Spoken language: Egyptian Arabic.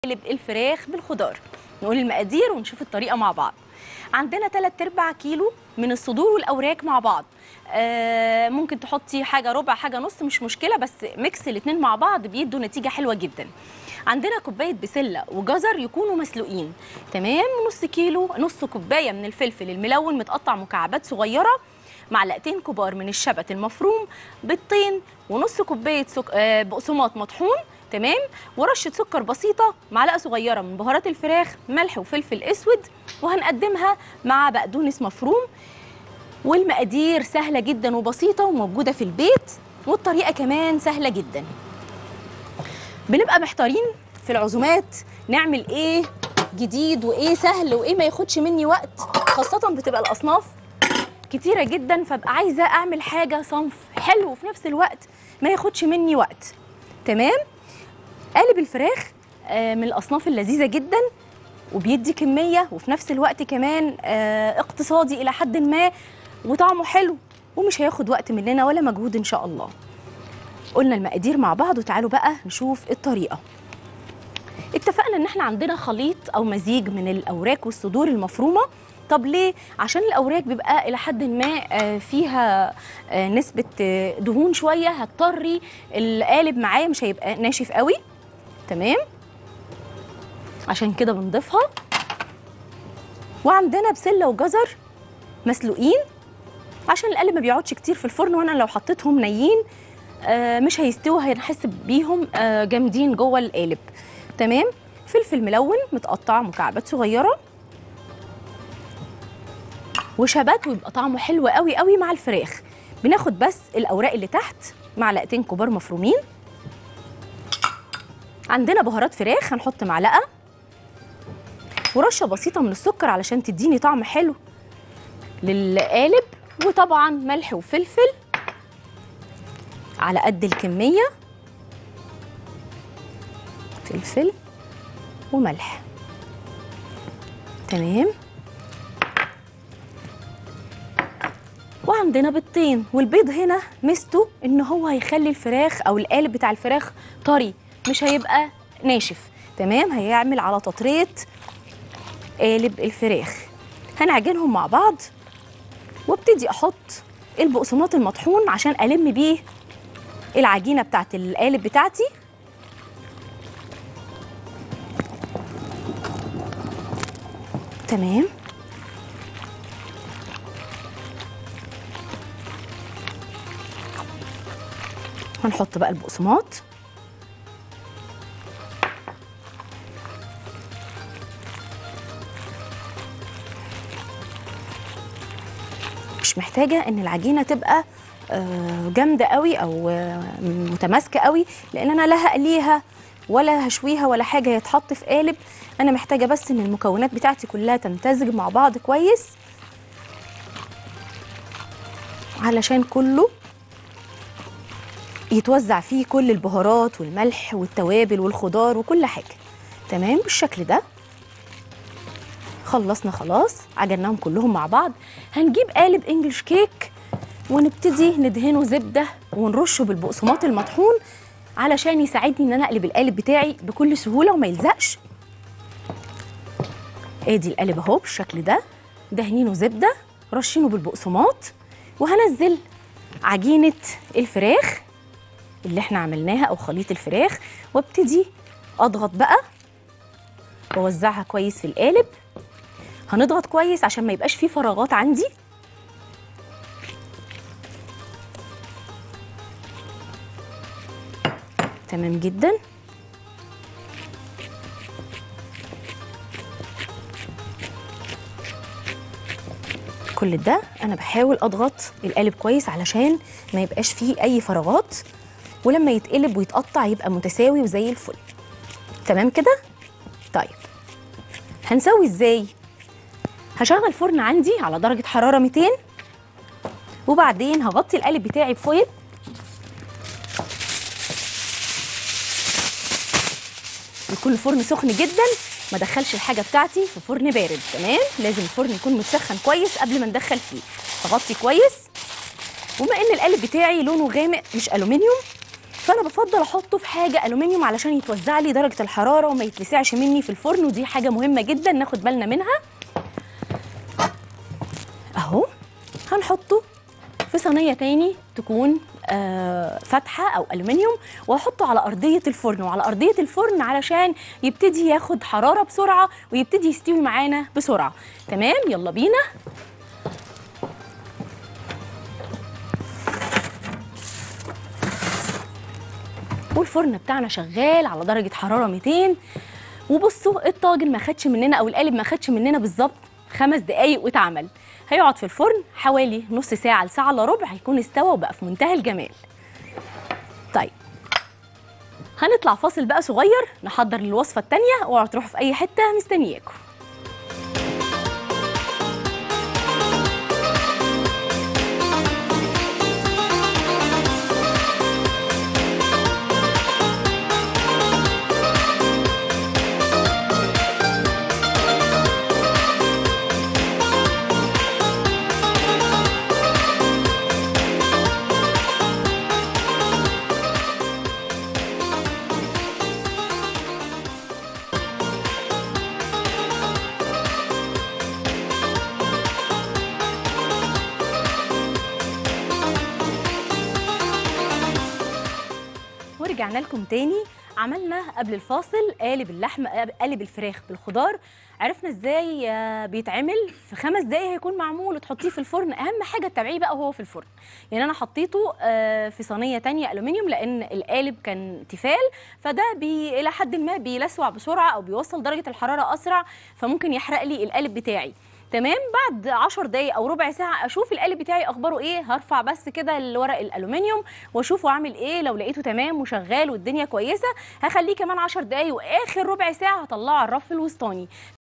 قالب الفراخ بالخضار نقول المقادير ونشوف الطريقه مع بعض عندنا 3 ارباع كيلو من الصدور والاوراق مع بعض آه ممكن تحطي حاجه ربع حاجه نص مش مشكله بس ميكس الاثنين مع بعض بيدوا نتيجه حلوه جدا عندنا كوبايه بسله وجزر يكونوا مسلوقين تمام نص كيلو نص كوبايه من الفلفل الملون متقطع مكعبات صغيره معلقتين كبار من الشبت المفروم بيضتين ونص كوبايه سك... آه بقسماط مطحون تمام ورشه سكر بسيطه معلقه صغيره من بهارات الفراخ ملح وفلفل اسود وهنقدمها مع بقدونس مفروم والمقادير سهله جدا وبسيطه وموجوده في البيت والطريقه كمان سهله جدا بنبقى محتارين في العزومات نعمل ايه جديد وايه سهل وايه ما ياخدش مني وقت خاصه بتبقى الاصناف كتيره جدا فابقى عايزه اعمل حاجه صنف حلو وفي نفس الوقت ما ياخدش مني وقت تمام قالب الفراخ آه، من الاصناف اللذيذه جدا وبيدي كميه وفي نفس الوقت كمان آه، اقتصادي الى حد ما وطعمه حلو ومش هياخد وقت مننا ولا مجهود ان شاء الله قلنا المقادير مع بعض وتعالوا بقى نشوف الطريقه اتفقنا ان احنا عندنا خليط او مزيج من الاوراق والصدور المفرومه طب ليه عشان الاوراق بيبقى الى حد ما آه، فيها آه، نسبه آه، دهون شويه هتضطري القالب معاه مش هيبقى ناشف قوي تمام عشان كده بنضيفها وعندنا بسله وجزر مسلوقين عشان القالب ما بيقعدش كتير في الفرن وانا لو حطيتهم نيين آه، مش هيستووا هنحس بيهم آه، جامدين جوه القالب تمام فلفل ملون متقطع مكعبات صغيره وشبات ويبقى طعمه حلو قوي قوي مع الفراخ بناخد بس الاوراق اللي تحت معلقتين كبار مفرومين عندنا بهارات فراخ هنحط معلقه ورشه بسيطه من السكر علشان تديني طعم حلو للقالب وطبعا ملح وفلفل على قد الكميه فلفل وملح تمام وعندنا بيضتين والبيض هنا ميزته ان هو هيخلي الفراخ او القالب بتاع الفراخ طري مش هيبقى ناشف تمام هيعمل على تطريه قالب الفراخ هنعجنهم مع بعض وابتدي احط البقسماط المطحون عشان الم بيه العجينه بتاعت القالب بتاعتي تمام هنحط بقى البقسماط مش محتاجه ان العجينه تبقى آه، جامده قوي او آه، متماسكه قوي لان انا لا هقليها ولا هشويها ولا حاجه يتحط في قالب انا محتاجه بس ان المكونات بتاعتي كلها تمتزج مع بعض كويس علشان كله يتوزع فيه كل البهارات والملح والتوابل والخضار وكل حاجه تمام بالشكل ده خلصنا خلاص عجناهم كلهم مع بعض هنجيب قالب انجلش كيك ونبتدي ندهنه زبده ونرشه بالبقسماط المطحون علشان يساعدني ان انا اقلب القالب بتاعي بكل سهوله وما يلزقش ادي القالب اهو بالشكل ده دهنينه زبده رشينه بالبقسماط وهنزل عجينه الفراخ اللي احنا عملناها او خليط الفراخ وابتدي اضغط بقى واوزعها كويس في القالب هنضغط كويس عشان ما يبقاش فيه فراغات عندي تمام جدا كل ده انا بحاول اضغط القالب كويس علشان ما يبقاش فيه اي فراغات ولما يتقلب ويتقطع يبقى متساوي وزي الفل تمام كده طيب هنسوي ازاي هشغل فرن عندي على درجه حراره 200 وبعدين هغطي القالب بتاعي بفويل يكون الفرن سخن جدا ما ادخلش الحاجه بتاعتي في فرن بارد تمام لازم الفرن يكون متسخن كويس قبل ما ندخل فيه هغطي كويس وما ان القالب بتاعي لونه غامق مش الومنيوم فانا بفضل احطه في حاجه الومنيوم علشان يتوزع لي درجه الحراره وما يتلسعش مني في الفرن ودي حاجه مهمه جدا ناخد بالنا منها اهو هنحطه في صينيه تاني تكون آه فاتحه او الومنيوم واحطه على ارضيه الفرن وعلى ارضيه الفرن علشان يبتدي ياخد حراره بسرعه ويبتدي يستوي معانا بسرعه تمام يلا بينا والفرن بتاعنا شغال على درجه حراره 200 وبصوا الطاجن ما خدش مننا او القالب ما خدش مننا بالظبط خمس دقايق واتعمل هيقعد في الفرن حوالي نص ساعه لساعه الا ربع هيكون استوى وبقى في منتهى الجمال طيب هنطلع فاصل بقى صغير نحضر للوصفه التانيه اوعوا تروحوا في اي حته مستنياكم ورجعنا لكم تاني عملنا قبل الفاصل قالب اللحمه قالب الفراخ بالخضار عرفنا ازاي آه، بيتعمل في خمس دقايق هيكون معمول وتحطيه في الفرن اهم حاجه تتابعيه بقى وهو في الفرن يعني انا حطيته آه، في صينيه تانية الومنيوم لان القالب كان تيفال فده بي الى حد ما بيلسوع بسرعه او بيوصل درجه الحراره اسرع فممكن يحرق لي القالب بتاعي تمام بعد 10 دقايق او ربع ساعه اشوف القالب بتاعي اخباره ايه هرفع بس كده الورق الالومنيوم واشوفه عامل ايه لو لقيته تمام وشغال والدنيا كويسه هخليه كمان 10 دقايق واخر ربع ساعه هطلعه على الرف الوسطاني